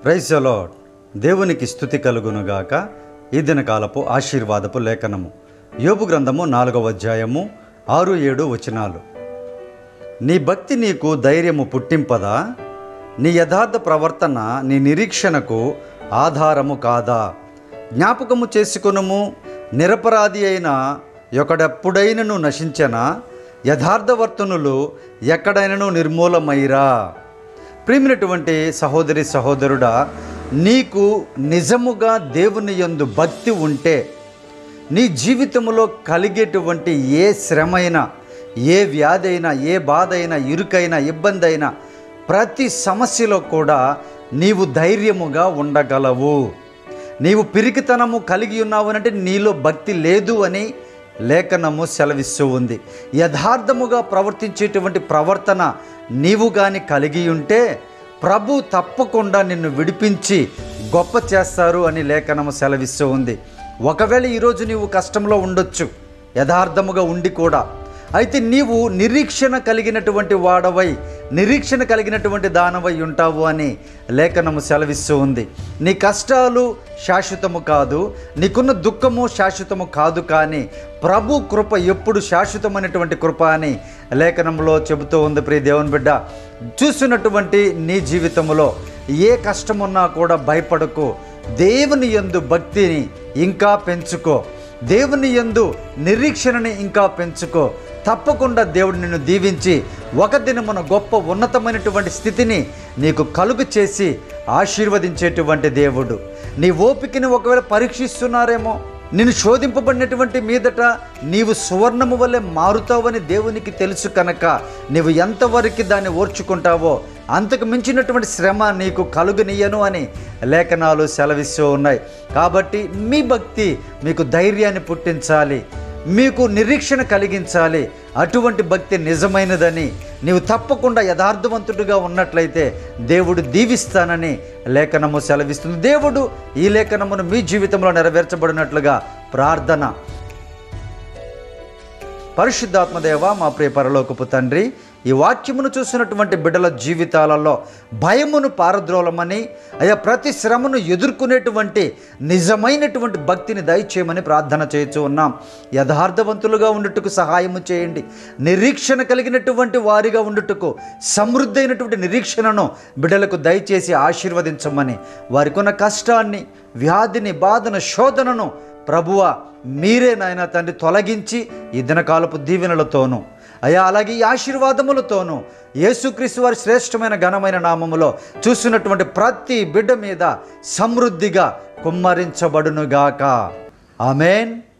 ప్రైజలో దేవునికి స్థుతి కలుగునుగాక ఈ దినకాలపు ఆశీర్వాదపు లేఖనము యోబు గ్రంథము నాలుగవ అధ్యాయము ఆరు ఏడు వచనాలు నీ భక్తి నీకు ధైర్యము పుట్టింపదా నీ యథార్థ ప్రవర్తన నీ నిరీక్షణకు ఆధారము కాదా జ్ఞాపకము చేసుకొనుము నిరపరాధి అయిన ఒకడెప్పుడైనను నశించనా యథార్థవర్తనులు ఎక్కడైనను నిర్మూలమైరా ప్రేమినటువంటి సహోదరి సహోదరుడా నీకు నిజముగా దేవుని యందు భక్తి ఉంటే నీ జీవితంలో కలిగేటువంటి ఏ శ్రమైనా ఏ వ్యాధి అయినా ఏ బాధ అయినా ఇరుకైనా ఇబ్బంది అయినా ప్రతి సమస్యలో కూడా నీవు ధైర్యముగా ఉండగలవు నీవు పిరికితనము కలిగి ఉన్నావు అంటే నీలో భక్తి లేదు అని లేఖనము సెలవిస్తూ ఉంది యథార్థముగా ప్రవర్తించేటువంటి ప్రవర్తన నీవు కానీ కలిగి ఉంటే ప్రభు తప్పకుండా నిన్ను విడిపించి గొప్ప చేస్తారు అని లేఖనము సెలవిస్తూ ఉంది ఒకవేళ ఈరోజు నీవు కష్టంలో ఉండొచ్చు యథార్థముగా ఉండి కూడా అయితే నీవు నిరీక్షణ కలిగినటువంటి వాడవై నిరీక్షణ కలిగినటువంటి దానవై ఉంటావు అని లేఖనము సెలవిస్తూ ఉంది నీ కష్టాలు శాశ్వతము కాదు నీకున్న దుఃఖము శాశ్వతము కాదు కానీ ప్రభు కృప ఎప్పుడు శాశ్వతమైనటువంటి కృప అని లేఖనంలో చెబుతూ ఉంది ప్రియ దేవుని బిడ్డ చూస్తున్నటువంటి నీ జీవితంలో ఏ కష్టమున్నా కూడా భయపడకు దేవుని యందు భక్తిని ఇంకా పెంచుకో దేవుని యందు నిరీక్షణని ఇంకా పెంచుకో తప్పకుండా దేవుడు నిన్ను దీవించి ఒక దినమున గొప్ప ఉన్నతమైనటువంటి స్థితిని నీకు కలుగు చేసి ఆశీర్వదించేటువంటి దేవుడు నీ ఓపికని ఒకవేళ పరీక్షిస్తున్నారేమో నిన్ను శోధింపబడినటువంటి మీదట నీవు సువర్ణము వల్లే మారుతావని దేవునికి తెలుసు కనుక నీవు ఎంతవరకు దాన్ని ఓర్చుకుంటావో అంతకు మించినటువంటి శ్రమ నీకు కలుగునియను అని లేఖనాలు సెలవిస్తూ ఉన్నాయి కాబట్టి మీ భక్తి మీకు ధైర్యాన్ని పుట్టించాలి మీకు నిరీక్షణ కలిగించాలి అటువంటి భక్తి నిజమైనదని నీవు తప్పకుండా యథార్థవంతుడిగా ఉన్నట్లయితే దేవుడు దీవిస్తానని లేఖనము సెలవిస్తుంది దేవుడు ఈ లేఖనమును మీ జీవితంలో నెరవేర్చబడినట్లుగా ప్రార్థన పరిశుద్ధాత్మదేవ మా ప్రియ పరలోకపు తండ్రి ఈ వాక్యమును చూసినటువంటి బిడ్డల జీవితాలలో భయమును పారద్రోలమని అయ్యా ప్రతి శ్రమను ఎదుర్కొనేటువంటి నిజమైనటువంటి భక్తిని దయచేయమని ప్రార్థన చేస్తూ ఉన్నాం యథార్థవంతులుగా ఉండుటకు సహాయము చేయండి నిరీక్షణ కలిగినటువంటి వారిగా ఉండుటకు సమృద్ధి అయినటువంటి నిరీక్షణను బిడ్డలకు దయచేసి ఆశీర్వదించమని వారికి ఉన్న కష్టాన్ని వ్యాధిని బాధను శోధనను ప్రభువ మీరే నాయన తండ్రి తొలగించి ఈ దినకాలపు దీవెనలతోనూ అయ్యా అలాగే ఈ ఆశీర్వాదములతోనూ యేసుక్రీస్తు వారి శ్రేష్టమైన ఘనమైన నామములో చూస్తున్నటువంటి ప్రతి బిడ్డ మీద సమృద్ధిగా కుమ్మరించబడునుగాక ఆమెన్